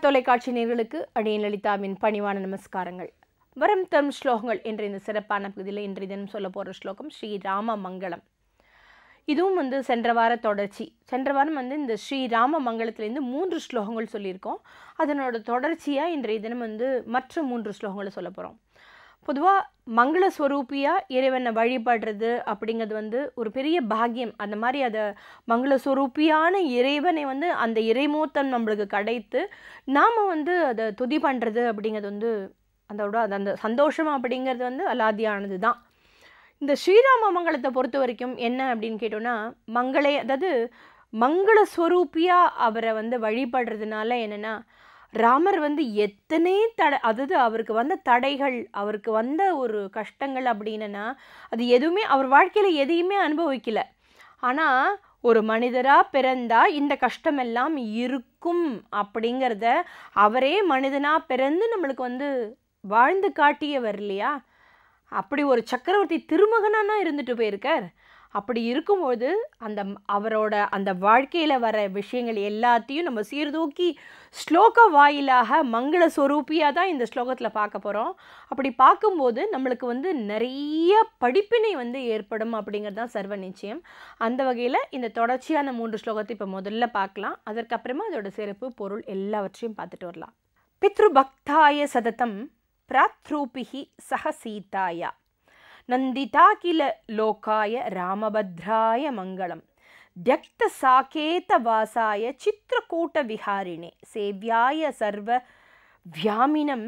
தொலைக்காட்சி நேர்களுக்கு அடியன் லலிதாவின் பணிவான நமஸ்காரங்கள் வரம் தம் ஸ்லோகங்கள் என்ற இந்த சிறப்பான பகுதியில் இன்றைய தினம் சொல்ல போகிற ஸ்லோகம் ஸ்ரீ ராம மங்களம் இதுவும் வந்து சென்ற வார தொடர்ச்சி சென்ற வாரம் வந்து இந்த ஸ்ரீ ராம மங்களத்துலேருந்து மூன்று ஸ்லோகங்கள் சொல்லியிருக்கோம் அதனோட தொடர்ச்சியாக இன்றைய தினம் வந்து மற்ற மூன்று ஸ்லோகங்களை சொல்ல போகிறோம் பொதுவாக மங்கள ஸ்வரூபியாக இறைவனை வழிபடுறது அப்படிங்கிறது வந்து ஒரு பெரிய பாக்கியம் அந்த மாதிரி அதை மங்கள ஸ்வரூபியான இறைவனை வந்து அந்த இறைமூத்தம் நம்மளுக்கு கிடைத்து நாம் வந்து அதை துதி பண்ணுறது அப்படிங்கிறது வந்து அதோட அது அந்த சந்தோஷம் அப்படிங்கிறது வந்து அலாதியானது தான் இந்த ஸ்ரீராம மங்களத்தை பொறுத்த வரைக்கும் என்ன அப்படின்னு கேட்டோன்னா மங்களே அதாவது மங்கள ஸ்வரூபியாக அவரை வந்து வழிபடுறதுனால என்னென்னா ராமர் வந்து எத்தனை தடை அதாவது அவருக்கு வந்த தடைகள் அவருக்கு வந்த ஒரு கஷ்டங்கள் அப்படின்னா அது எதுவுமே அவர் வாழ்க்கையில் எதையுமே அனுபவிக்கல ஆனால் ஒரு மனிதராக பிறந்தா இந்த கஷ்டமெல்லாம் இருக்கும் அப்படிங்கிறத அவரே மனிதனாக பிறந்து நம்மளுக்கு வந்து வாழ்ந்து காட்டியவர் இல்லையா அப்படி ஒரு சக்கரவர்த்தி திருமகனானா இருந்துட்டு போயிருக்கார் அப்படி இருக்கும்போது அந்த அவரோட அந்த வாழ்க்கையில் வர விஷயங்கள் எல்லாத்தையும் நம்ம சீர்தூக்கி ஸ்லோக வாயிலாக மங்கள ஸ்வரூபியாக தான் இந்த ஸ்லோகத்தில் பார்க்க போகிறோம் அப்படி பார்க்கும்போது நம்மளுக்கு வந்து நிறைய படிப்பினை வந்து ஏற்படும் அப்படிங்கிறது தான் சர்வ நிச்சயம் அந்த வகையில் இந்த தொடர்ச்சியான மூன்று ஸ்லோகத்தை இப்போ முதல்ல பார்க்கலாம் அதற்கப்புறமா அதோட சிறப்பு பொருள் எல்லாவற்றையும் பார்த்துட்டு வரலாம் பித்ருபக்தாய சததம் பிராத்ரூபிஹி சக சீதாயா நந்திதா கில லோகாய ராமபத்ராய மங்களம் தியக்தசாகேதவாசாய சித்திரக்கூட்டவிஹாரிணே சேவ்யாய சர்வ வியாமினம்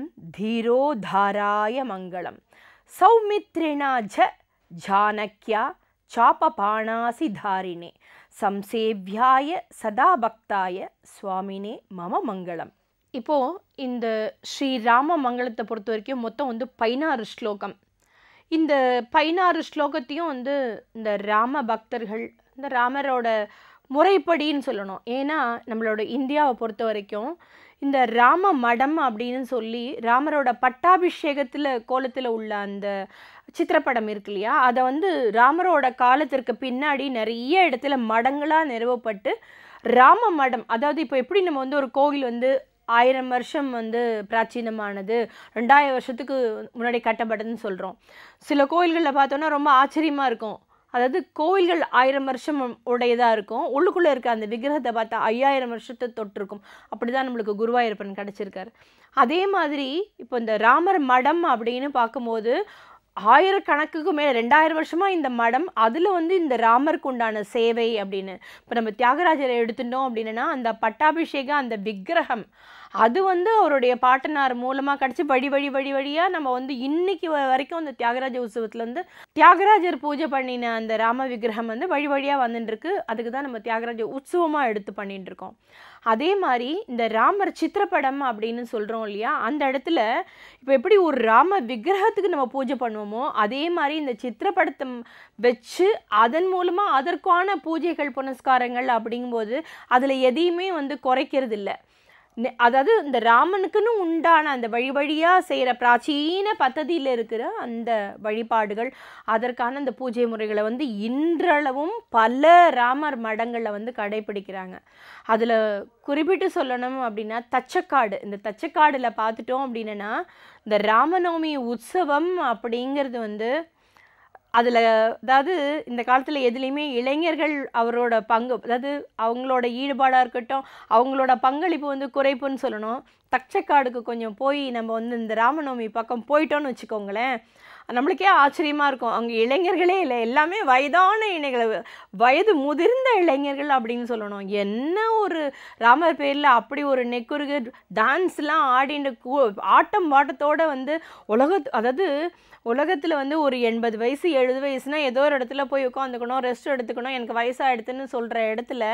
தீரோதாராய மங்களம் சௌமித்ரிணா ஜ ஜானக்யா சாபபாணாசி தாரிணே சம்சேவ்யாய சதா பக்தாய சுவாமினே மம மங்களம் இப்போது இந்த ஸ்ரீராம மங்களத்தை பொறுத்த வரைக்கும் மொத்தம் வந்து பதினாறு ஸ்லோகம் இந்த பதினாறு ஸ்லோகத்தையும் வந்து இந்த ராம பக்தர்கள் இந்த ராமரோட முறைப்படின்னு சொல்லணும் ஏன்னா நம்மளோட இந்தியாவை பொறுத்த வரைக்கும் இந்த ராம மடம் அப்படின்னு சொல்லி ராமரோட பட்டாபிஷேகத்தில் கோலத்தில் உள்ள அந்த சித்திரப்படம் இருக்கு இல்லையா அதை வந்து ராமரோட காலத்திற்கு பின்னாடி நிறைய இடத்துல மடங்களாக நிறுவப்பட்டு ராம மடம் அதாவது இப்போ எப்படி நம்ம வந்து ஒரு கோவில் வந்து ஆயிரம் வருஷம் வந்து பிராச்சீனமானது ரெண்டாயிரம் வருஷத்துக்கு முன்னாடி கட்டப்பட்டதுன்னு சொல்கிறோம் சில கோயில்களில் பார்த்தோன்னா ரொம்ப ஆச்சரியமாக இருக்கும் அதாவது கோயில்கள் ஆயிரம் வருஷம் உடையதாக இருக்கும் உள்ளுக்குள்ளே இருக்க அந்த விக்கிரகத்தை பார்த்தா ஐயாயிரம் வருஷத்தை தொட்டிருக்கும் அப்படி தான் நம்மளுக்கு குருவாயூரப்பன் கிடச்சிருக்காரு அதே மாதிரி இப்போ இந்த ராமர் மடம் அப்படின்னு பார்க்கும்போது ஆயிரக்கணக்குக்கு மேலே ரெண்டாயிரம் வருஷமாக இந்த மடம் அதில் வந்து இந்த ராமருக்கு உண்டான சேவை அப்படின்னு இப்போ நம்ம தியாகராஜரை எடுத்துட்டோம் அப்படின்னா அந்த பட்டாபிஷேகம் அந்த விக்கிரகம் அது வந்து அவருடைய பாட்டனார் மூலமாக கிடச்சி வழி வழி வழி வழியாக நம்ம வந்து இன்னைக்கு வரைக்கும் அந்த தியாகராஜ உற்சவத்தில் வந்து தியாகராஜர் பூஜை பண்ணின அந்த ராம விக்கிரகம் வந்து வழி வழியாக வந்துட்டுருக்கு அதுக்கு தான் நம்ம தியாகராஜ உற்சவமாக எடுத்து பண்ணிட்டு இருக்கோம் அதே மாதிரி இந்த ராமர் சித்திரப்படம் அப்படின்னு சொல்கிறோம் இல்லையா அந்த இடத்துல இப்போ எப்படி ஒரு ராம விக்கிரகத்துக்கு நம்ம பூஜை பண்ணுவோமோ அதே மாதிரி இந்த சித்திரப்படத்தை வச்சு அதன் மூலமாக அதற்கான பூஜைகள் புனஸ்காரங்கள் அப்படிங்கும்போது அதில் எதையுமே வந்து குறைக்கிறது இல்லை அதாவது இந்த ராமனுக்குன்னு உண்டான அந்த வழி வழியாக செய்கிற பிராச்சீன பദ്ധதியில் இருக்கிற அந்த வழிபாடுகள் அதற்கான அந்த பூஜை முறைகளை வந்து இன்றளவும் பல ராமர் மடங்களில் வந்து கடைபிடிக்கிறாங்க அதில் குறிப்பிட்டு சொல்லணும் அப்படின்னா தச்சக்காடு இந்த தச்சக்காடில் பார்த்துட்டோம் அப்படின்னா இந்த ராமநவமி உற்சவம் அப்படிங்கிறது வந்து அதில் அதாவது இந்த காலத்தில் எதுலேயுமே இளைஞர்கள் அவரோட பங்கு அதாவது அவங்களோட ஈடுபாடாக இருக்கட்டும் அவங்களோட பங்களிப்பு வந்து குறைப்புன்னு சொல்லணும் தச்சக்காடுக்கு கொஞ்சம் போய் நம்ம வந்து இந்த ராமநவமி பக்கம் போயிட்டோன்னு வச்சுக்கோங்களேன் நம்மளுக்கே ஆச்சரியமாக இருக்கும் அங்கே இளைஞர்களே இல்லை எல்லாமே வயதான இணைகள் வயது முதிர்ந்த இளைஞர்கள் அப்படின்னு சொல்லணும் என்ன ஒரு ராமர் பேரில் அப்படி ஒரு நெக்குருகு டான்ஸ்லாம் ஆடிட்டு கூ ஆட்டம் பாட்டத்தோடு வந்து உலக அதாவது உலகத்தில் வந்து ஒரு எண்பது வயசு எழுபது வயசுனா ஏதோ ஒரு இடத்துல போய் உட்காந்துக்கணும் ரெஸ்ட் எடுத்துக்கணும் எனக்கு வயசாகிடுதுன்னு சொல்கிற இடத்துல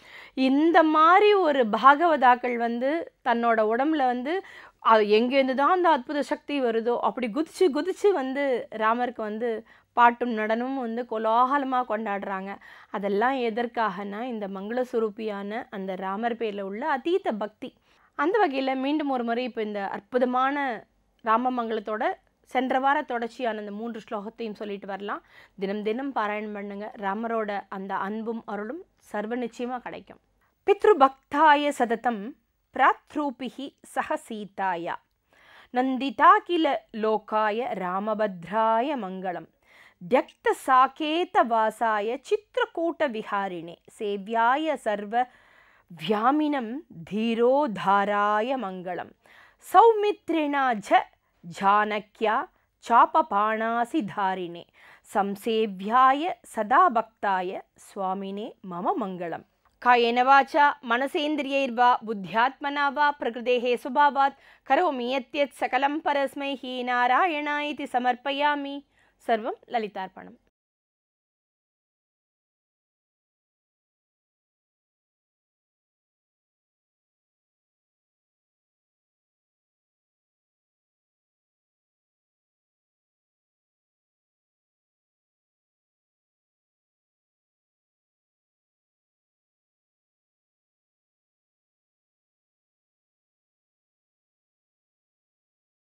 இந்த மாதிரி ஒரு பாகவதாக்கள் வந்து தன்னோட உடம்புல வந்து எங்கேருந்து தான் அந்த அற்புத சக்தி வருதோ அப்படி குதிச்சு குதிச்சு வந்து ராமருக்கு வந்து பாட்டும் நடனமும் வந்து கோலாகலமாக கொண்டாடுறாங்க அதெல்லாம் எதற்காகனா இந்த மங்களஸ்வரூப்பியான அந்த ராமர் பேரில் உள்ள அதீத பக்தி அந்த வகையில் மீண்டும் ஒரு முறை இப்போ இந்த அற்புதமான ராமமங்கலத்தோட சென்ற வார தொடர்ச்சியான அந்த மூன்று ஸ்லோகத்தையும் சொல்லிட்டு வரலாம் தினம் தினம் பாராயணம் பண்ணுங்க ராமரோட அந்த அன்பும் அருளும் சர்வ நிச்சயமாக கிடைக்கும் பித்ருபக்தாய சததம் प्रातृपिः सह सीताया नन्दिता किल लोकाय रामभद्राय मङ्गलं व्यक्तसाकेतवासाय चित्रकूटविहारिणे सेव्याय सर्वव्यामिनं धीरोद्धाराय मङ्गलं सौमित्रिणा झ जानक्या चापपाणासिधारिणे संसेव्याय सदा भक्ताय स्वामिने मम मङ्गलम् कायेन वाचा मनसेन्द्रियैर्वा बुद्ध्यात्मना वा प्रकृतेः स्वभावात् करोमि यत् यत् सकलं परस्मै हि नारायण इति समर्पयामि सर्वं ललितार्पणम्